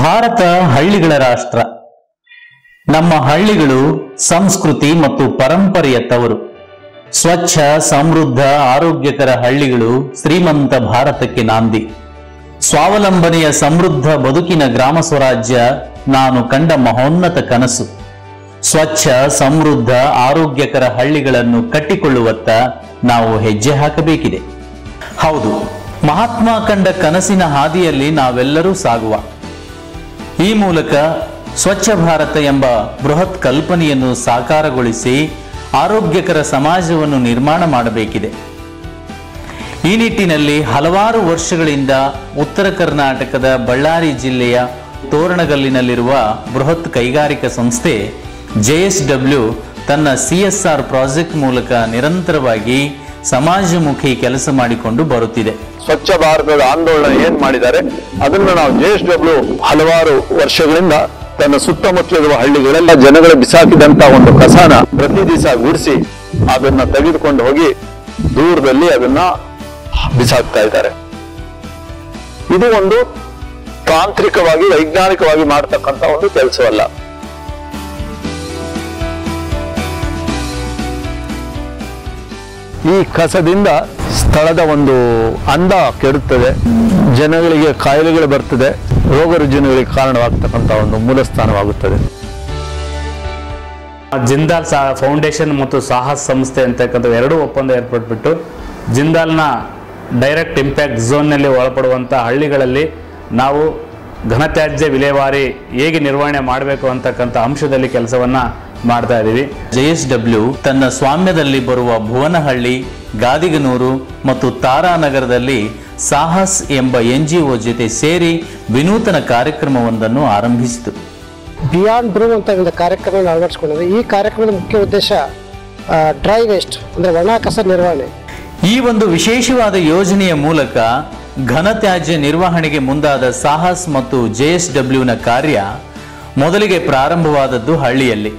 ಭಾರತ ಹಳ್ಳಿಗಳ ರಾಷ್ಟ್ರ ನಮ್ಮ ಹಳ್ಳಿಗಳು ಸಂಸ್ಕೃತಿ ಮತ್ತು ಪರಂಪರೆಯ ತವರು ಸ್ವಚ್ಛ ಸಮೃದ್ಧ ಆರೋಗ್ಯಕರ ಹಳ್ಳಿಗಳು ಶ್ರೀಮಂತ ಭಾರತಕ್ಕೆ ನಾಂದಿ ಸ್ವಾವಲಂಬನೆಯ ಸಮೃದ್ಧ ಬದುಕಿನ ಗ್ರಾಮ ಸ್ವರಾಜ್ಯ ನಾನು ಕಂಡ ಮಹೋನ್ನತ ಕನಸು ಸ್ವಚ್ಛ ಸಮೃದ್ಧ ಆರೋಗ್ಯಕರ ಹಳ್ಳಿಗಳನ್ನು ಕಟ್ಟಿಕೊಳ್ಳುವತ್ತ ನಾವು ಹೆಜ್ಜೆ ಹಾಕಬೇಕಿದೆ ಹೌದು ಮಹಾತ್ಮ ಕಂಡ ಕನಸಿನ ಹಾದಿಯಲ್ಲಿ ನಾವೆಲ್ಲರೂ ಸಾಗುವ ಈ ಮೂಲಕ ಸ್ವಚ್ಛ ಭಾರತ ಎಂಬ ಬೃಹತ್ ಕಲ್ಪನೆಯನ್ನು ಸಾಕಾರಗೊಳಿಸಿ ಆರೋಗ್ಯಕರ ಸಮಾಜವನ್ನು ನಿರ್ಮಾಣ ಮಾಡಬೇಕಿದೆ ಈ ನಿಟ್ಟಿನಲ್ಲಿ ಹಲವಾರು ವರ್ಷಗಳಿಂದ ಉತ್ತರ ಕರ್ನಾಟಕದ ಬಳ್ಳಾರಿ ಜಿಲ್ಲೆಯ ತೋರಣಗಲ್ಲಿನಲ್ಲಿರುವ ಬೃಹತ್ ಕೈಗಾರಿಕಾ ಸಂಸ್ಥೆ ಜೆಎಸ್ಡಬ್ಲ್ಯೂ ತನ್ನ ಸಿಎಸ್ಆರ್ ಪ್ರಾಜೆಕ್ಟ್ ಮೂಲಕ ನಿರಂತರವಾಗಿ ಸಮಾಜಮುಖಿ ಕೆಲಸ ಮಾಡಿಕೊಂಡು ಬರುತ್ತಿದೆ ಸ್ವಚ್ಛ ಭಾರತದ ಆಂದೋಲನ ಏನ್ ಮಾಡಿದ್ದಾರೆ ಅದನ್ನ ನಾವು ಜೆ ಎಸ್ ಡಬ್ಲ್ಯೂ ಹಲವಾರು ವರ್ಷಗಳಿಂದ ತನ್ನ ಸುತ್ತಮುತ್ತಲಿರುವ ಹಳ್ಳಿಗಳೆಲ್ಲ ಜನಗಳು ಬಿಸಾಕಿದಂತ ಒಂದು ಕಸನ ಪ್ರತಿ ದಿವಸ ಗುಡಿಸಿ ಅದನ್ನ ತೆಗೆದುಕೊಂಡು ಹೋಗಿ ದೂರದಲ್ಲಿ ಅದನ್ನ ಬಿಸಾಕ್ತಾ ಇದ್ದಾರೆ ಇದು ಒಂದು ತಾಂತ್ರಿಕವಾಗಿ ವೈಜ್ಞಾನಿಕವಾಗಿ ಮಾಡತಕ್ಕಂತ ಒಂದು ಕೆಲಸವಲ್ಲ ಈ ಕಸದಿಂದ ಸ್ಥಳದ ಒಂದು ಅಂದ ಕೆಡುತ್ತದೆ ಜನಗಳಿಗೆ ಕಾಯಿಲೆಗಳು ಬರ್ತದೆ ರೋಗ ರುಜಿನಗಳಿಗೆ ಕಾರಣವಾಗ್ತಕ್ಕಂಥ ಒಂದು ಮೂಲಸ್ಥಾನವಾಗುತ್ತದೆ ಜಿಂದಾಲ್ ಸಾ ಫೌಂಡೇಶನ್ ಮತ್ತು ಸಾಹಸ್ ಸಂಸ್ಥೆ ಅಂತಕ್ಕಂಥ ಎರಡು ಒಪ್ಪಂದ ಏರ್ಪಟ್ಬಿಟ್ಟು ಜಿಂದಾಲ್ನ ಡೈರೆಕ್ಟ್ ಇಂಪ್ಯಾಕ್ಟ್ ಝೋನ್ನಲ್ಲಿ ಒಳಪಡುವಂಥ ಹಳ್ಳಿಗಳಲ್ಲಿ ನಾವು ಘನತ್ಯಾಜ್ಯ ವಿಲೇವಾರಿ ಹೇಗೆ ನಿರ್ವಹಣೆ ಮಾಡಬೇಕು ಅಂತಕ್ಕಂಥ ಅಂಶದಲ್ಲಿ ಕೆಲಸವನ್ನು ಮಾಡ್ತಾ ಇದ್ದೀವಿ ಜೆಎಸ್ಡಬ್ಲ್ಯೂ ತನ್ನ ಸ್ವಾಮ್ಯದಲ್ಲಿ ಬರುವ ಭುವನಹಳ್ಳಿ ಗಾದಿಗನೂರು ಮತ್ತು ತಾರಾನಗರದಲ್ಲಿ ಸಾಹಸ್ ಎಂಬ ಎನ್ಜಿಒ ಜೊತೆ ಸೇರಿ ವಿನೂತನ ಕಾರ್ಯಕ್ರಮವೊಂದನ್ನು ಆರಂಭಿಸಿತು ಬಿಯಾಂಡ್ ಬ್ರೂಮ್ ಅಂತ ಒಂದು ಕಾರ್ಯಕ್ರಮ ಅಳವಡಿಸ್ಕೊಂಡಿದೆ ಈ ಕಾರ್ಯಕ್ರಮದ ಮುಖ್ಯ ಉದ್ದೇಶ ಡ್ರೈ ವೇಸ್ಟ್ ಅಂದರೆ ಒಣ ಕಸ ನಿರ್ವಹಣೆ ಈ ಒಂದು ವಿಶೇಷವಾದ ಯೋಜನೆಯ ಮೂಲಕ ಘನತ್ಯಾಜ್ಯ ನಿರ್ವಹಣೆಗೆ ಮುಂದಾದ ಸಾಹಸ್ ಮತ್ತು ಜೆಎಸ್ಡಬ್ಲ್ಯೂನ ಕಾರ್ಯ ಮೊದಲಿಗೆ ಪ್ರಾರಂಭವಾದದ್ದು ಹಳ್ಳಿಯಲ್ಲಿ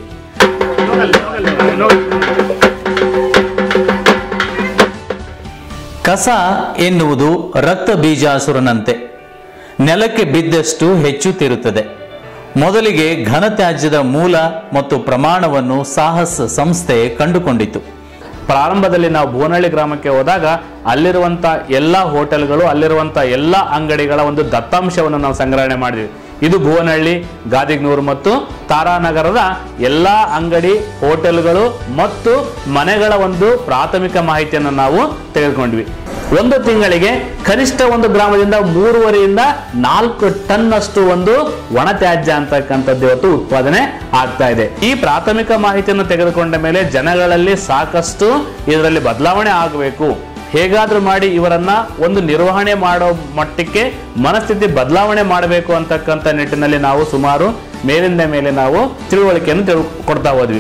ಕಸ ಎನ್ನುವುದು ರಕ್ತ ಬೀಜಾಸುರನಂತೆ ನೆಲಕ್ಕೆ ಬಿದ್ದಷ್ಟು ಹೆಚ್ಚುತ್ತಿರುತ್ತದೆ ಮೊದಲಿಗೆ ಘನತ್ಯಾಜ್ಯದ ಮೂಲ ಮತ್ತು ಪ್ರಮಾಣವನ್ನು ಸಾಹಸ್ ಸಂಸ್ಥೆ ಕಂಡುಕೊಂಡಿತು ಪ್ರಾರಂಭದಲ್ಲಿ ನಾವು ಭುವನಹಳ್ಳಿ ಗ್ರಾಮಕ್ಕೆ ಹೋದಾಗ ಅಲ್ಲಿರುವಂಥ ಎಲ್ಲ ಹೋಟೆಲ್ಗಳು ಅಲ್ಲಿರುವಂಥ ಎಲ್ಲ ಅಂಗಡಿಗಳ ಒಂದು ದತ್ತಾಂಶವನ್ನು ನಾವು ಸಂಗ್ರಹಣೆ ಮಾಡಿದ್ವಿ ಇದು ಭುವನಹಳ್ಳಿ ಗಾದಿಗ್ನೂರು ಮತ್ತು ತಾರಾನಗರದ ಎಲ್ಲ ಅಂಗಡಿ ಹೋಟೆಲ್ಗಳು ಮತ್ತು ಮನೆಗಳ ಒಂದು ಪ್ರಾಥಮಿಕ ಮಾಹಿತಿಯನ್ನು ನಾವು ತೆಗೆದುಕೊಂಡ್ವಿ ಒಂದು ತಿಂಗಳಿಗೆ ಕನಿಷ್ಠ ಒಂದು ಗ್ರಾಮದಿಂದ ಮೂರುವರೆಯಿಂದ ನಾಲ್ಕು ಟನ್ ಅಷ್ಟು ಒಂದು ಒಣ ತ್ಯಾಜ್ಯ ಅಂತಕ್ಕಂಥದ್ದು ಇವತ್ತು ಉತ್ಪಾದನೆ ಆಗ್ತಾ ಇದೆ ಈ ಪ್ರಾಥಮಿಕ ಮಾಹಿತಿಯನ್ನು ತೆಗೆದುಕೊಂಡ ಮೇಲೆ ಜನಗಳಲ್ಲಿ ಸಾಕಷ್ಟು ಇದರಲ್ಲಿ ಬದಲಾವಣೆ ಆಗಬೇಕು ಹೇಗಾದ್ರೂ ಮಾಡಿ ಇವರನ್ನ ಒಂದು ನಿರ್ವಹಣೆ ಮಾಡೋ ಮಟ್ಟಕ್ಕೆ ಮನಸ್ಥಿತಿ ಬದಲಾವಣೆ ಮಾಡಬೇಕು ಅಂತಕ್ಕಂಥ ನಿಟ್ಟಿನಲ್ಲಿ ನಾವು ಸುಮಾರು ಮೇಲಿಂದ ಮೇಲೆ ನಾವು ತಿಳುವಳಿಕೆಯನ್ನು ತಿಳ್ ಕೊಡ್ತಾ ಹೋದ್ವಿ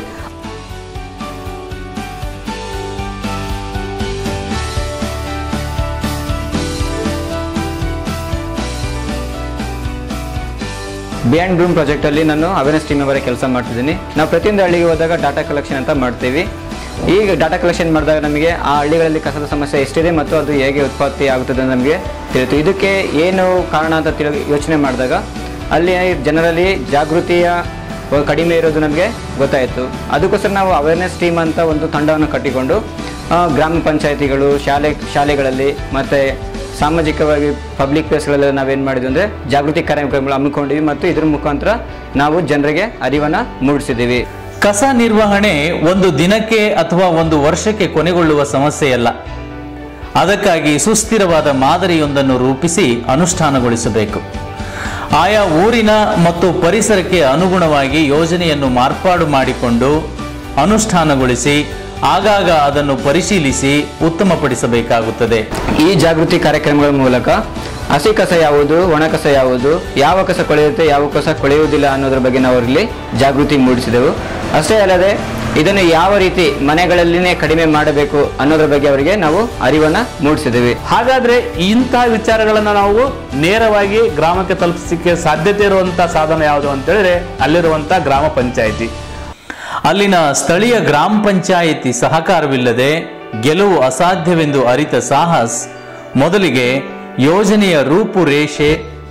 ಬಿಯಾಂಡ್ ಬ್ರೂಮ್ ಪ್ರಾಜೆಕ್ಟಲ್ಲಿ ನಾನು ಅವೇರ್ನೆಸ್ ಟೀಮ್ ಅವರ ಕೆಲಸ ಮಾಡ್ತಿದ್ದೀನಿ ನಾವು ಪ್ರತಿಯೊಂದು ಹಳ್ಳಿಗೆ ಹೋದಾಗ ಡಾಟಾ ಕಲೆಕ್ಷನ್ ಅಂತ ಮಾಡ್ತೀವಿ ಈಗ ಡಾಟಾ ಕಲೆಕ್ಷನ್ ಮಾಡಿದಾಗ ನಮಗೆ ಆ ಹಳ್ಳಿಗಳಲ್ಲಿ ಕಸದ ಸಮಸ್ಯೆ ಎಷ್ಟಿದೆ ಮತ್ತು ಅದು ಹೇಗೆ ಉತ್ಪತ್ತಿ ಆಗುತ್ತದೆ ಅಂತ ನಮಗೆ ತಿಳಿತು ಇದಕ್ಕೆ ಏನು ಕಾರಣ ಅಂತ ತಿಳಿ ಯೋಚನೆ ಮಾಡಿದಾಗ ಅಲ್ಲಿ ಜನರಲ್ಲಿ ಜಾಗೃತಿಯ ಕಡಿಮೆ ಇರೋದು ನಮಗೆ ಗೊತ್ತಾಯಿತು ಅದಕ್ಕೋಸ್ಕರ ನಾವು ಅವೇರ್ನೆಸ್ ಟೀಮ್ ಅಂತ ಒಂದು ತಂಡವನ್ನು ಕಟ್ಟಿಕೊಂಡು ಆ, ಗ್ರಾಮ ಪಂಚಾಯತಿಗಳು ಶಾಲೆ ಶಾಲೆಗಳಲ್ಲಿ ಮತ್ತು ಸಾಮಾಜಿಕವಾಗಿ ಪಬ್ಲಿಕ್ ಪ್ಲೇಸ್ಗಳೆಲ್ಲ ನಾವೇನು ಮಾಡಿದ್ವಿ ಅಂದರೆ ಜಾಗೃತಿ ಕಾರ್ಯಕ್ರಮಗಳು ಹಮ್ಮಿಕೊಂಡಿವಿ ಮತ್ತು ಇದ್ರ ಮುಖಾಂತರ ನಾವು ಜನರಿಗೆ ಅರಿವನ್ನು ಮೂಡಿಸಿದ್ದೀವಿ ಕಸ ನಿರ್ವಹಣೆ ಒಂದು ದಿನಕ್ಕೆ ಅಥವಾ ಒಂದು ವರ್ಷಕ್ಕೆ ಕೊನೆಗೊಳ್ಳುವ ಸಮಸ್ಯೆಯಲ್ಲ ಅದಕ್ಕಾಗಿ ಸುಸ್ಥಿರವಾದ ಮಾದರಿಯೊಂದನ್ನು ರೂಪಿಸಿ ಅನುಷ್ಠಾನಗೊಳಿಸಬೇಕು ಆಯಾ ಊರಿನ ಮತ್ತು ಪರಿಸರಕ್ಕೆ ಅನುಗುಣವಾಗಿ ಯೋಜನೆಯನ್ನು ಮಾರ್ಪಾಡು ಮಾಡಿಕೊಂಡು ಅನುಷ್ಠಾನಗೊಳಿಸಿ ಆಗಾಗ ಅದನ್ನು ಪರಿಶೀಲಿಸಿ ಉತ್ತಮಪಡಿಸಬೇಕಾಗುತ್ತದೆ ಈ ಜಾಗೃತಿ ಕಾರ್ಯಕ್ರಮಗಳ ಮೂಲಕ ಹಸಿ ಕಸ ಯಾವುದು ಒಣ ಕಸ ಯಾವುದು ಯಾವ ಕಸ ಕೊಳೆಯುತ್ತೆ ಯಾವ ಕಸ ಕೊಳೆಯುವುದಿಲ್ಲ ಅನ್ನೋದ್ರ ಬಗ್ಗೆ ನಾವು ಅವರಲ್ಲಿ ಜಾಗೃತಿ ಮೂಡಿಸಿದೆವು ಅಷ್ಟೇ ಅಲ್ಲದೆ ಇದನ್ನು ಯಾವ ರೀತಿ ಮನೆಗಳಲ್ಲಿನೇ ಕಡಿಮೆ ಮಾಡಬೇಕು ಅನ್ನೋದ್ರ ಬಗ್ಗೆ ಅವರಿಗೆ ನಾವು ಅರಿವನ್ನು ಮೂಡಿಸಿದ್ದೀವಿ ಹಾಗಾದ್ರೆ ಇಂತಹ ವಿಚಾರಗಳನ್ನ ನಾವು ನೇರವಾಗಿ ಗ್ರಾಮಕ್ಕೆ ತಲುಪಿಸಲಿಕ್ಕೆ ಸಾಧ್ಯತೆ ಇರುವಂತ ಸಾಧನ ಯಾವುದು ಅಂತ ಹೇಳಿದ್ರೆ ಅಲ್ಲಿರುವಂತ ಗ್ರಾಮ ಪಂಚಾಯಿತಿ ಅಲ್ಲಿನ ಸ್ಥಳೀಯ ಗ್ರಾಮ ಪಂಚಾಯಿತಿ ಸಹಕಾರವಿಲ್ಲದೆ ಗೆಲುವು ಅಸಾಧ್ಯವೆಂದು ಅರಿತ ಸಾಹಸ್ ಮೊದಲಿಗೆ ಯೋಜನೆಯ ರೂಪುರೇಷೆ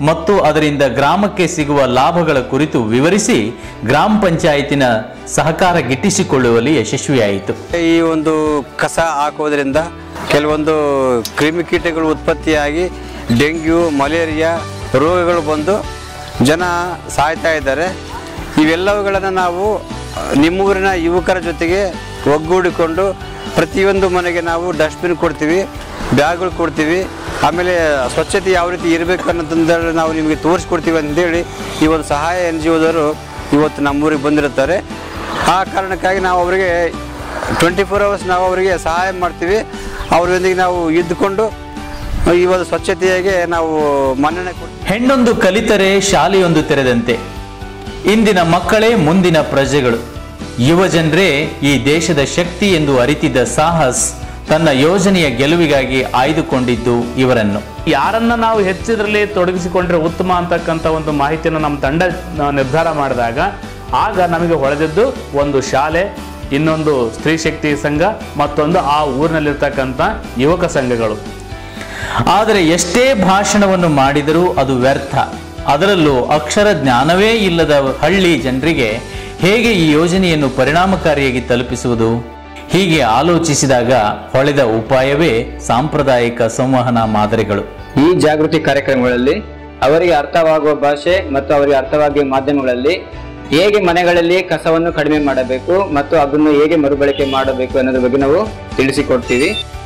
ಮತ್ತು ಅದರಿಂದ ಗ್ರಾಮಕ್ಕೆ ಸಿಗುವ ಲಾಭಗಳ ಕುರಿತು ವಿವರಿಸಿ ಗ್ರಾಮ ಪಂಚಾಯತಿನ ಸಹಕಾರ ಗಿಟ್ಟಿಸಿಕೊಳ್ಳುವಲ್ಲಿ ಯಶಸ್ವಿಯಾಯಿತು ಈ ಒಂದು ಕಸ ಹಾಕೋದ್ರಿಂದ ಕೆಲವೊಂದು ಕ್ರಿಮಿಕೀಟಗಳು ಉತ್ಪತ್ತಿಯಾಗಿ ಡೆಂಗ್ಯೂ ಮಲೇರಿಯಾ ರೋಗಗಳು ಬಂದು ಜನ ಸಾಯ್ತಾ ಇದ್ದಾರೆ ಇವೆಲ್ಲವುಗಳನ್ನು ನಾವು ಅಹ್, ನಿಮ್ಮೂರಿನ ಯುವಕರ ಜೊತೆಗೆ ಒಗ್ಗೂಡಿಕೊಂಡು ಪ್ರತಿಯೊಂದು ಮನೆಗೆ ನಾವು ಡಸ್ಟ್ಬಿನ್ ಕೊಡ್ತೀವಿ ಬ್ಯಾಗ್ಗಳು ಕೊಡ್ತೀವಿ ಆಮೇಲೆ ಸ್ವಚ್ಛತೆ ಯಾವ ರೀತಿ ಇರಬೇಕು ಅನ್ನೋದಂದ್ರೆ ನಾವು ನಿಮಗೆ ತೋರಿಸ್ಕೊಡ್ತೀವಿ ಅಂತೇಳಿ ಈ ಒಂದು ಸಹಾಯ ಎನ್ ಜಿ ಒದವರು ಇವತ್ತು ನಮ್ಮೂರಿಗೆ ಬಂದಿರುತ್ತಾರೆ ಆ ಕಾರಣಕ್ಕಾಗಿ ನಾವು ಅವರಿಗೆ ಟ್ವೆಂಟಿ ಫೋರ್ ಅವರ್ಸ್ ನಾವು ಅವರಿಗೆ ಸಹಾಯ ಮಾಡ್ತೀವಿ ಅವರೊಂದಿಗೆ ನಾವು ಇದ್ದುಕೊಂಡು ಈ ಒಂದು ಸ್ವಚ್ಛತೆಯಾಗೆ ನಾವು ಮನ್ನಣೆ ಕೊಡ್ತೀವಿ ಹೆಣ್ಣೊಂದು ಕಲಿತರೆ ಶಾಲೆಯೊಂದು ತೆರೆದಂತೆ ಇಂದಿನ ಮಕ್ಕಳೇ ಮುಂದಿನ ಪ್ರಜೆಗಳು ಯುವ ಜನರೇ ಈ ದೇಶದ ಶಕ್ತಿ ಎಂದು ಅರಿತಿದ್ದ ಸಾಹಸ್ ತನ್ನ ಯೋಜನೆಯ ಗೆಲುವಿಗಾಗಿ ಆಯ್ದುಕೊಂಡಿದ್ದು ಇವರನ್ನು ಯಾರನ್ನ ನಾವು ಹೆಚ್ಚಿದ್ರಲ್ಲಿ ತೊಡಗಿಸಿಕೊಂಡ್ರೆ ಉತ್ತಮ ಅಂತಕ್ಕಂಥ ಒಂದು ಮಾಹಿತಿಯನ್ನು ನಮ್ಮ ತಂಡ ಆ, ನಿರ್ಧಾರ ಮಾಡಿದಾಗ ಆಗ ನಮಗೆ ಹೊಳೆದಿದ್ದು ಒಂದು ಶಾಲೆ ಇನ್ನೊಂದು ಸ್ತ್ರೀ ಶಕ್ತಿ ಸಂಘ ಮತ್ತೊಂದು ಆ ಊರಿನಲ್ಲಿರ್ತಕ್ಕಂಥ ಯುವಕ ಸಂಘಗಳು ಆದರೆ ಎಷ್ಟೇ ಭಾಷಣವನ್ನು ಮಾಡಿದರೂ ಅದು ವ್ಯರ್ಥ ಅದರಲ್ಲೂ ಅಕ್ಷರ ಜ್ಞಾನವೇ ಇಲ್ಲದ ಹಳ್ಳಿ ಜನರಿಗೆ ಹೇಗೆ ಈ ಯೋಜನೆಯನ್ನು ಪರಿಣಾಮಕಾರಿಯಾಗಿ ತಲುಪಿಸುವುದು ಹೀಗೆ ಆಲೋಚಿಸಿದಾಗ ಹೊಳೆದ ಉಪಾಯವೇ ಸಾಂಪ್ರದಾಯಿಕ ಸಂವಹನ ಮಾದರಿಗಳು ಈ ಜಾಗೃತಿ ಕಾರ್ಯಕ್ರಮಗಳಲ್ಲಿ ಅವರಿಗೆ ಅರ್ಥವಾಗುವ ಭಾಷೆ ಮತ್ತು ಅವರಿಗೆ ಅರ್ಥವಾಗುವ ಮಾಧ್ಯಮಗಳಲ್ಲಿ ಹೇಗೆ ಮನೆಗಳಲ್ಲಿ ಕಸವನ್ನು ಕಡಿಮೆ ಮಾಡಬೇಕು ಮತ್ತು ಅದನ್ನು ಹೇಗೆ ಮರುಬಳಕೆ ಮಾಡಬೇಕು ಅನ್ನೋದ್ರ ಬಗ್ಗೆ ನಾವು ತಿಳಿಸಿಕೊಡ್ತೀವಿ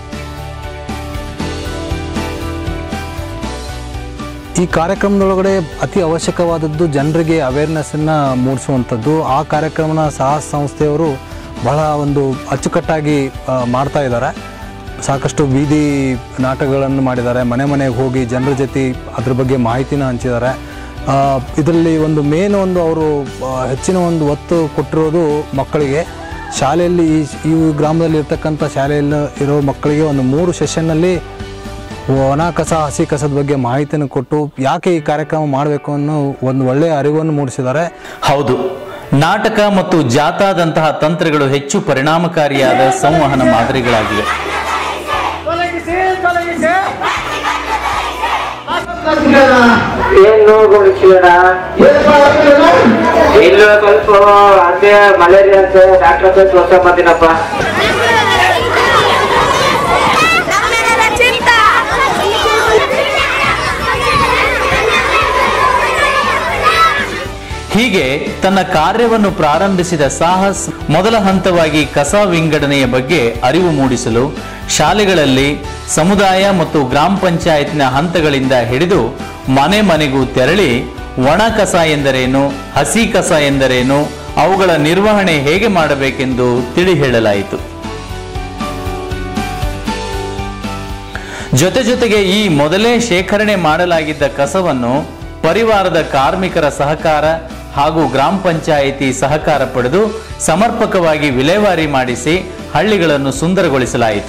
ಈ ಕಾರ್ಯಕ್ರಮದೊಳಗಡೆ ಅತಿ ಅವಶ್ಯಕವಾದದ್ದು ಜನರಿಗೆ ಅವೇರ್ನೆಸ್ಸನ್ನು ಮೂಡಿಸುವಂಥದ್ದು ಆ ಕಾರ್ಯಕ್ರಮನ ಸಾಹಸ ಸಂಸ್ಥೆಯವರು ಬಹಳ ಒಂದು ಅಚ್ಚುಕಟ್ಟಾಗಿ ಆ, ಮಾಡ್ತಾ ಇದ್ದಾರೆ ಸಾಕಷ್ಟು ಬೀದಿ ನಾಟಕಗಳನ್ನು ಮಾಡಿದ್ದಾರೆ ಮನೆ ಮನೆಗೆ ಹೋಗಿ ಜನರ ಜೊತೆ ಅದ್ರ ಬಗ್ಗೆ ಮಾಹಿತಿನ ಹಂಚಿದ್ದಾರೆ ಇದರಲ್ಲಿ ಒಂದು ಮೇನ್ ಒಂದು ಅವರು ಆ, ಹೆಚ್ಚಿನ ಒಂದು ಒತ್ತು ಕೊಟ್ಟಿರೋದು ಮಕ್ಕಳಿಗೆ ಶಾಲೆಯಲ್ಲಿ ಈ ಈ ಗ್ರಾಮದಲ್ಲಿ ಇರ್ತಕ್ಕಂಥ ಶಾಲೆಯಲ್ಲಿ ಇರೋ ಮಕ್ಕಳಿಗೆ ಒಂದು ಮೂರು ಸೆಷನ್ನಲ್ಲಿ ಒಣ ಕಸ ಹಸಿ ಕಸದ ಬಗ್ಗೆ ಮಾಹಿತಿಯನ್ನು ಕೊಟ್ಟು ಯಾಕೆ ಈ ಕಾರ್ಯಕ್ರಮ ಮಾಡಬೇಕು ಅನ್ನೋ ಒಂದು ಒಳ್ಳೆಯ ಅರಿವನ್ನು ಮೂಡಿಸಿದ್ದಾರೆ ಹೌದು ನಾಟಕ ಮತ್ತು ಜಾಥಾದಂತಹ ತಂತ್ರಗಳು ಹೆಚ್ಚು ಪರಿಣಾಮಕಾರಿಯಾದ ಸಂವಹನ ಮಾದರಿಗಳಾಗಿವೆ ಏನು ಗುರುಕ್ಷಣ ಇನ್ನು ಸ್ವಲ್ಪ ಅದೇ ಮಲೇರಿಯಾ ಅಂತ ಡಾಕ್ಟರ್ ಹತ್ರ ತೋರ್ಸಕ್ ಬಂದಿನಪ್ಪ ಹೀಗೆ ತನ್ನ ಕಾರ್ಯವನ್ನು ಪ್ರಾರಂಭಿಸಿದ ಸಾಹಸ್ ಮೊದಲ ಹಂತವಾಗಿ ಕಸ ವಿಂಗಡಣೆಯ ಬಗ್ಗೆ ಅರಿವು ಮೂಡಿಸಲು ಶಾಲೆಗಳಲ್ಲಿ ಸಮುದಾಯ ಮತ್ತು ಗ್ರಾಮ ಪಂಚಾಯತ್ನ ಹಂತಗಳಿಂದ ಹಿಡಿದು ಮನೆ ಮನೆಗೂ ತೆರಳಿ ಒಣ ಕಸ ಎಂದರೇನು ಹಸಿ ಕಸ ಎಂದರೇನು ಅವುಗಳ ನಿರ್ವಹಣೆ ಹೇಗೆ ಮಾಡಬೇಕೆಂದು ತಿಳಿ ಹೇಳಲಾಯಿತು ಜೊತೆ ಜೊತೆಗೆ ಈ ಮೊದಲೇ ಶೇಖರಣೆ ಮಾಡಲಾಗಿದ್ದ ಕಸವನ್ನು ಪರಿವಾರದ ಕಾರ್ಮಿಕರ ಸಹಕಾರ ಹಾಗೂ ಗ್ರಾಮ ಪಂಚಾಯಿತಿ ಸಹಕಾರ ಪಡೆದು ಸಮರ್ಪಕವಾಗಿ ವಿಲೇವಾರಿ ಮಾಡಿಸಿ ಹಳ್ಳಿಗಳನ್ನು ಸುಂದರಗೊಳಿಸಲಾಯಿತು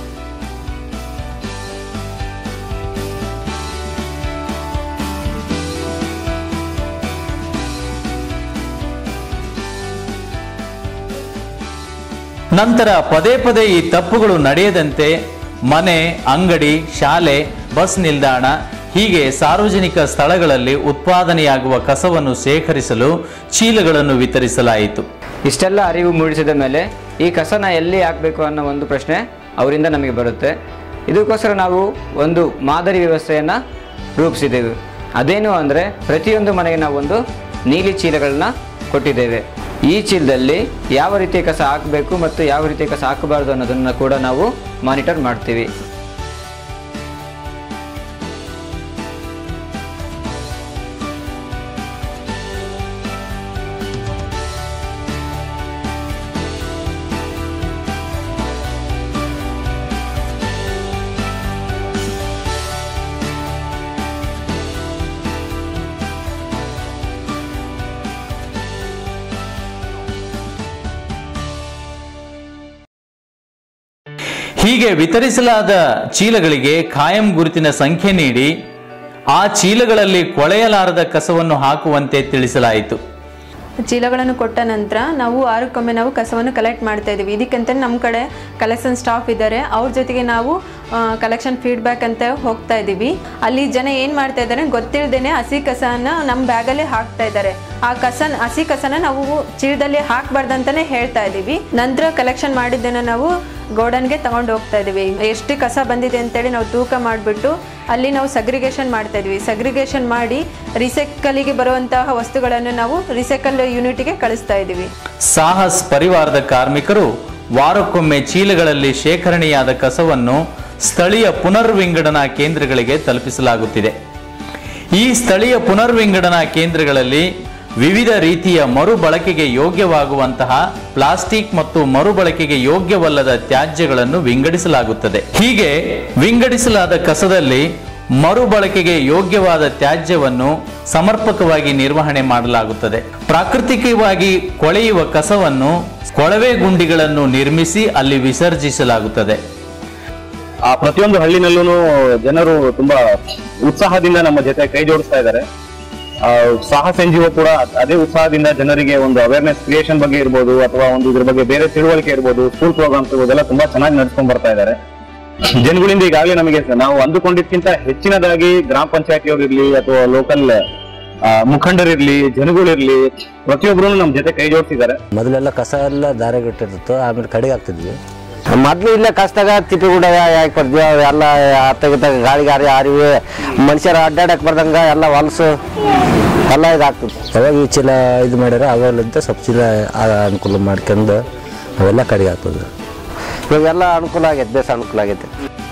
ನಂತರ ಪದೇ ಪದೇ ಈ ತಪ್ಪುಗಳು ನಡೆಯದಂತೆ ಮನೆ ಅಂಗಡಿ ಶಾಲೆ ಬಸ್ ನಿಲ್ದಾಣ ಹೀಗೆ ಸಾರ್ವಜನಿಕ ಸ್ಥಳಗಳಲ್ಲಿ ಉತ್ಪಾದನೆಯಾಗುವ ಕಸವನ್ನು ಶೇಖರಿಸಲು ಚೀಲಗಳನ್ನು ವಿತರಿಸಲಾಯಿತು ಇಷ್ಟೆಲ್ಲ ಅರಿವು ಮೂಡಿಸಿದ ಮೇಲೆ ಈ ಕಸನ ಎಲ್ಲಿ ಹಾಕಬೇಕು ಅನ್ನೋ ಒಂದು ಪ್ರಶ್ನೆ ಅವರಿಂದ ನಮಗೆ ಬರುತ್ತೆ ಇದಕ್ಕೋಸ್ಕರ ನಾವು ಒಂದು ಮಾದರಿ ವ್ಯವಸ್ಥೆಯನ್ನು ರೂಪಿಸಿದ್ದೇವೆ ಅದೇನು ಅಂದರೆ ಪ್ರತಿಯೊಂದು ಮನೆಗೆ ನಾವು ಒಂದು ನೀಲಿ ಚೀಲಗಳನ್ನ ಕೊಟ್ಟಿದ್ದೇವೆ ಈ ಚೀಲದಲ್ಲಿ ಯಾವ ರೀತಿಯ ಕಸ ಹಾಕಬೇಕು ಮತ್ತು ಯಾವ ರೀತಿಯ ಕಸ ಹಾಕಬಾರ್ದು ಅನ್ನೋದನ್ನು ಕೂಡ ನಾವು ಮಾನಿಟರ್ ಮಾಡ್ತೀವಿ ಹೀಗೆ ವಿತರಿಸಲಾದ ಚೀಲಗಳಿಗೆ ಕಾಯಂ ಗುರುತಿನ ಸಂಖ್ಯೆ ನೀಡಿ ಆ ಚೀಲಗಳಲ್ಲಿ ಕೊಳೆಯಲಾರದ ಕಸವನ್ನು ಹಾಕುವಂತೆ ತಿಳಿಸಲಾಯಿತು ಚೀಲಗಳನ್ನು ಕೊಟ್ಟ ನಂತರ ನಾವು ವಾರಕ್ಕೊಮ್ಮೆ ನಾವು ಕಸವನ್ನು ಕಲೆಕ್ಟ್ ಮಾಡ್ತಾ ಇದ್ದೀವಿ ಇದಕ್ಕಂತ ನಮ್ಮ ಕಡೆ ಕಲೆಕ್ಷನ್ ಸ್ಟಾಫ್ ಇದ್ದಾರೆ ಅವ್ರ ಜೊತೆಗೆ ನಾವು ಕಲೆಕ್ಷನ್ ಫೀಡ್ಬ್ಯಾಕ್ ಅಂತ ಹೋಗ್ತಾ ಇದ್ದೀವಿ ಅಲ್ಲಿ ಜನ ಏನು ಮಾಡ್ತಾ ಇದ್ದಾರೆ ಗೊತ್ತಿಲ್ಲದೇನೆ ಹಸಿ ಕಸನ ನಮ್ಮ ಬ್ಯಾಗಲ್ಲೇ ಹಾಕ್ತಾ ಇದ್ದಾರೆ ಆ ಕಸನ ಹಸಿ ಕಸನ ನಾವು ಚೀಲದಲ್ಲಿ ಹಾಕ್ಬಾರ್ದಂತಾನೆ ಹೇಳ್ತಾ ಇದ್ದೀವಿ ನಂತರ ಕಲೆಕ್ಷನ್ ಮಾಡಿದ್ದನ್ನು ನಾವು ಗೋಡನ್ಗೆ ತಗೊಂಡು ಹೋಗ್ತಾ ಇದ್ದೀವಿ ಎಷ್ಟು ಕಸ ಬಂದಿದೆ ಅಂತೇಳಿ ನಾವು ತೂಕ ಮಾಡಿಬಿಟ್ಟು ಅಲ್ಲಿ ನಾವು ಸಗ್ರಿಗೇಷನ್ ಮಾಡ್ತಾ ಇದ್ವಿ ಸಗ್ರಿಗೇಷನ್ ಮಾಡಿ ರಿಸೈಕಲಿಗೆ ಬರುವಂತಹ ವಸ್ತುಗಳನ್ನು ನಾವು ರಿಸೈಕಲ್ ಯೂನಿಟ್ಗೆ ಕಳಿಸ್ತಾ ಇದ್ದೀವಿ ಸಾಹಸ್ ಪರಿವಾರದ ಕಾರ್ಮಿಕರು ವಾರಕ್ಕೊಮ್ಮೆ ಚೀಲಗಳಲ್ಲಿ ಶೇಖರಣೆಯಾದ ಕಸವನ್ನು ಸ್ಥಳೀಯ ಪುನರ್ವಿಂಗಡಣಾ ಕೇಂದ್ರಗಳಿಗೆ ತಲುಪಿಸಲಾಗುತ್ತಿದೆ ಈ ಸ್ಥಳೀಯ ಪುನರ್ವಿಂಗಡಣಾ ಕೇಂದ್ರಗಳಲ್ಲಿ ವಿವಿಧ ರೀತಿಯ ಮರುಬಳಕೆಗೆ ಯೋಗ್ಯವಾಗುವಂತಹ ಪ್ಲಾಸ್ಟಿಕ್ ಮತ್ತು ಮರುಬಳಕೆಗೆ ಯೋಗ್ಯವಲ್ಲದ ತ್ಯಾಜ್ಯಗಳನ್ನು ವಿಂಗಡಿಸಲಾಗುತ್ತದೆ ಹೀಗೆ ವಿಂಗಡಿಸಲಾದ ಕಸದಲ್ಲಿ ಮರುಬಳಕೆಗೆ ಯೋಗ್ಯವಾದ ತ್ಯಾಜ್ಯವನ್ನು ಸಮರ್ಪಕವಾಗಿ ನಿರ್ವಹಣೆ ಮಾಡಲಾಗುತ್ತದೆ ಪ್ರಾಕೃತಿಕವಾಗಿ ಕೊಳೆಯುವ ಕಸವನ್ನು ಕೊಳವೆ ಗುಂಡಿಗಳನ್ನು ನಿರ್ಮಿಸಿ ಅಲ್ಲಿ ವಿಸರ್ಜಿಸಲಾಗುತ್ತದೆ ಆ ಪ್ರತಿಯೊಂದು ಹಳ್ಳಿನಲ್ಲೂ ಜನರು ತುಂಬಾ ಉತ್ಸಾಹದಿಂದ ನಮ್ಮ ಜೊತೆ ಕೈ ಜೋಡಿಸ್ತಾ ಇದ್ದಾರೆ ಆ, ಸಾಹಸ ಎನ್ ಕೂಡ ಅದೇ ಉತ್ಸಾಹದಿಂದ ಜನರಿಗೆ ಒಂದು ಅವೇರ್ನೆಸ್ ಕ್ರಿಯೇಷನ್ ಬಗ್ಗೆ ಇರ್ಬೋದು ಅಥವಾ ಒಂದು ಇದ್ರ ಬಗ್ಗೆ ಬೇರೆ ತಿಳುವಳಿಕೆ ಇರ್ಬೋದು ಸ್ಕೂಲ್ ಪ್ರೋಗ್ರಾಮ್ಸ್ ಇರ್ಬೋದು ಎಲ್ಲ ತುಂಬಾ ಚೆನ್ನಾಗಿ ನಡ್ಸ್ಕೊಂಡ್ ಬರ್ತಾ ಇದ್ದಾರೆ ಜನಗಳಿಂದ ಈಗಾಗಲೇ ನಮಗೆ ನಾವು ಅಂದುಕೊಂಡಿದ್ಕಿಂತ ಹೆಚ್ಚಿನದಾಗಿ ಗ್ರಾಮ ಪಂಚಾಯತಿಯವ್ರಿರ್ಲಿ ಅಥವಾ ಲೋಕಲ್ ಮುಖಂಡರಿರ್ಲಿ ಜನಗಳಿರ್ಲಿ ಪ್ರತಿಯೊಬ್ಬರು ನಮ್ಮ ಜೊತೆ ಕೈ ಜೋಡಿಸಿದ್ದಾರೆ ಮೊದಲೆಲ್ಲ ಕಸ ಎಲ್ಲ ದಾರಿಗಿಟ್ಟಿರ್ತಿತ್ತು ಆಮೇಲೆ ಕಡೆಗೆ ಹಾಕ್ತಿದ್ವಿ ಮೊದ್ಲು ಇಲ್ಲೇ ಕಷ್ಟದಾಗ ತಿಪ್ಪಿ ಗುಡ ಯಾಕೆ ಬರ್ತೀವಿ ಅವೆಲ್ಲ ಅತ್ತಾಗ ಗಾಳಿ ಗಾರಿ ಆರಿವಿ ಮನುಷ್ಯರ ಅಡ್ಡಾಡಕ್ ಬರ್ದಂಗ ಎಲ್ಲ ಹೊಲಸು ಎಲ್ಲ ಇದಾಗ್ತದೆ ಯಾವಾಗ ಈ ಚೀಲ ಇದು ಮಾಡ್ಯಾರ ಅವಾಗಲಿಂದ ಸ್ವಲ್ಪ ಚೀಲ ಆ ಅನುಕೂಲ ಮಾಡ್ಕೊಂಡು ಅವೆಲ್ಲ ಕಡೆಗೆ ಆಗ್ತದೆ ಇವಾಗೆಲ್ಲ ಅನುಕೂಲ ಆಗೈತೆ ಬೇಸ ಅನುಕೂಲ ಆಗೈತೆ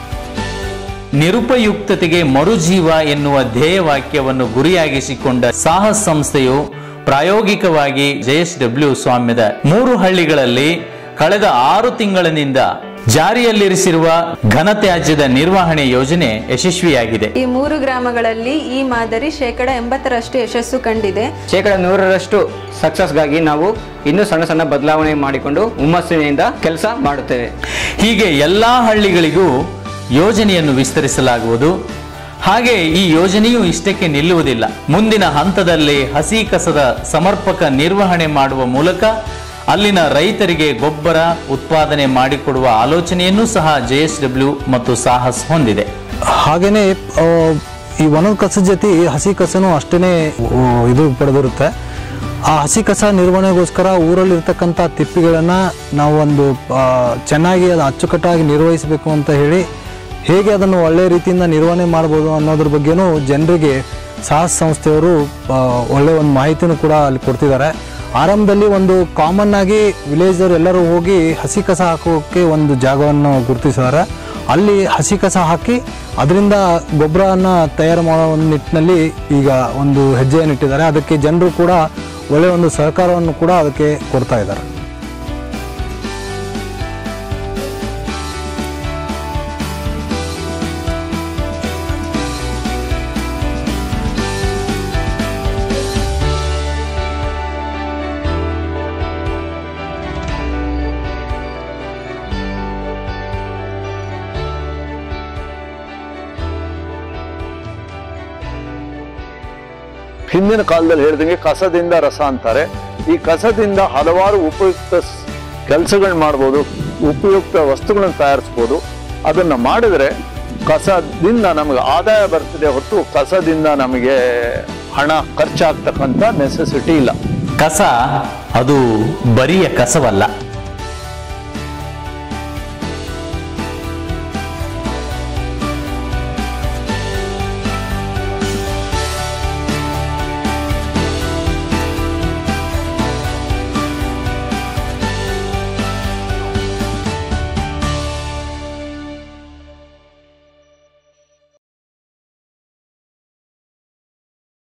ನಿರುಪಯುಕ್ತತೆಗೆ ಮರುಜೀವ ಎನ್ನುವ ಧ್ಯೇಯವಾಕ್ಯವನ್ನು ಗುರಿಯಾಗಿಸಿಕೊಂಡ ಸಾಹಸ್ ಸಂಸ್ಥೆಯು ಪ್ರಾಯೋಗಿಕವಾಗಿ ಜೆಎಸ್ ಡಬ್ಲ್ಯೂ ಸ್ವಾಮ್ಯದ ಮೂರು ಹಳ್ಳಿಗಳಲ್ಲಿ ಕಳೆದ ಆರು ತಿಂಗಳಿನಿಂದ ಜಾರಿಯಲ್ಲಿರಿಸಿರುವ ಘನತ್ಯಾಜ್ಯದ ನಿರ್ವಹಣೆ ಯೋಜನೆ ಯಶಸ್ವಿಯಾಗಿದೆ ಈ ಮೂರು ಗ್ರಾಮಗಳಲ್ಲಿ ಈ ಮಾದರಿ ಶೇಕಡ ಎಂಬತ್ತರಷ್ಟು ಯಶಸ್ಸು ಕಂಡಿದೆ ಶೇಕಡ ನೂರರಷ್ಟು ಸಕ್ಸಸ್ಗಾಗಿ ನಾವು ಇನ್ನೂ ಸಣ್ಣ ಸಣ್ಣ ಬದಲಾವಣೆ ಮಾಡಿಕೊಂಡು ಹುಮ್ಮಸ್ಸಿನಿಂದ ಕೆಲಸ ಮಾಡುತ್ತೇವೆ ಹೀಗೆ ಎಲ್ಲಾ ಹಳ್ಳಿಗಳಿಗೂ ಯೋಜನೆಯನ್ನು ವಿಸ್ತರಿಸಲಾಗುವುದು ಹಾಗೆ ಈ ಯೋಜನೆಯು ಇಷ್ಟಕ್ಕೆ ನಿಲ್ಲುವುದಿಲ್ಲ ಮುಂದಿನ ಹಂತದಲ್ಲಿ ಹಸಿ ಕಸದ ಸಮರ್ಪಕ ನಿರ್ವಹಣೆ ಮಾಡುವ ಮೂಲಕ ಅಲ್ಲಿನ ರೈತರಿಗೆ ಗೊಬ್ಬರ ಉತ್ಪಾದನೆ ಮಾಡಿಕೊಡುವ ಆಲೋಚನೆಯನ್ನು ಸಹ ಜೆಎಸ್ಡಬ್ಲ್ಯೂ ಮತ್ತು ಸಾಹಸ್ ಹೊಂದಿದೆ ಹಾಗೆಯೇ ಆ, ಈ ಒಣದ ಕಸದ ಜೊತೆ ಈ ಹಸಿ ಕಸನೂ ಅಷ್ಟೇ ಇದು ಪಡೆದಿರುತ್ತೆ ಆ ಹಸಿ ಕಸ ನಿರ್ವಹಣೆಗೋಸ್ಕರ ಊರಲ್ಲಿರ್ತಕ್ಕಂಥ ತಿಪ್ಪಿಗಳನ್ನು ನಾವು ಒಂದು ಆ, ಚೆನ್ನಾಗಿ ಅದು ಅಚ್ಚುಕಟ್ಟಾಗಿ ನಿರ್ವಹಿಸಬೇಕು ಅಂತ ಹೇಳಿ ಹೇಗೆ ಅದನ್ನು ಒಳ್ಳೆಯ ರೀತಿಯಿಂದ ನಿರ್ವಹಣೆ ಮಾಡ್ಬೋದು ಅನ್ನೋದ್ರ ಬಗ್ಗೆನೂ ಜನರಿಗೆ ಸಾಹಸ್ ಸಂಸ್ಥೆಯವರು ಆ, ಒಳ್ಳೆಯ ಒಂದು ಮಾಹಿತಿನೂ ಕೂಡ ಅಲ್ಲಿ ಕೊಡ್ತಿದ್ದಾರೆ ಆರಂಭದಲ್ಲಿ ಒಂದು ಕಾಮನ್ ಆಗಿ ವಿಲೇಜರ್ ಎಲ್ಲರೂ ಹೋಗಿ ಹಸಿ ಕಸ ಹಾಕೋಕ್ಕೆ ಒಂದು ಜಾಗವನ್ನು ಗುರುತಿಸಿದ್ದಾರೆ ಅಲ್ಲಿ ಹಸಿ ಕಸ ಹಾಕಿ ಅದರಿಂದ ಗೊಬ್ಬರವನ್ನು ತಯಾರು ಮಾಡೋ ಒಂದು ನಿಟ್ಟಿನಲ್ಲಿ ಈಗ ಒಂದು ಹೆಜ್ಜೆಯನ್ನು ಇಟ್ಟಿದ್ದಾರೆ ಅದಕ್ಕೆ ಜನರು ಕೂಡ ಒಳ್ಳೆಯ ಒಂದು ಸಹಕಾರವನ್ನು ಕೂಡ ಅದಕ್ಕೆ ಕೊಡ್ತಾ ಇದ್ದಾರೆ ಹಿಂದಿನ ಕಾಲದಲ್ಲಿ ಹೇಳ್ದಂಗೆ ಕಸದಿಂದ ರಸ ಅಂತಾರೆ ಈ ಕಸದಿಂದ ಹಲವಾರು ಉಪಯುಕ್ತ ಕೆಲಸಗಳು ಮಾಡ್ಬೋದು ಉಪಯುಕ್ತ ವಸ್ತುಗಳನ್ನು ತಯಾರಿಸ್ಬೋದು ಅದನ್ನ ಮಾಡಿದ್ರೆ ಕಸದಿಂದ ನಮಗೆ ಆದಾಯ ಬರ್ತದೆ ಹೊತ್ತು ಕಸದಿಂದ ನಮಗೆ ಹಣ ಖರ್ಚಾಗ್ತಕ್ಕಂಥ ನೆಸೆಸಿಟಿ ಇಲ್ಲ ಕಸ ಅದು ಬರಿಯ ಕಸವಲ್ಲ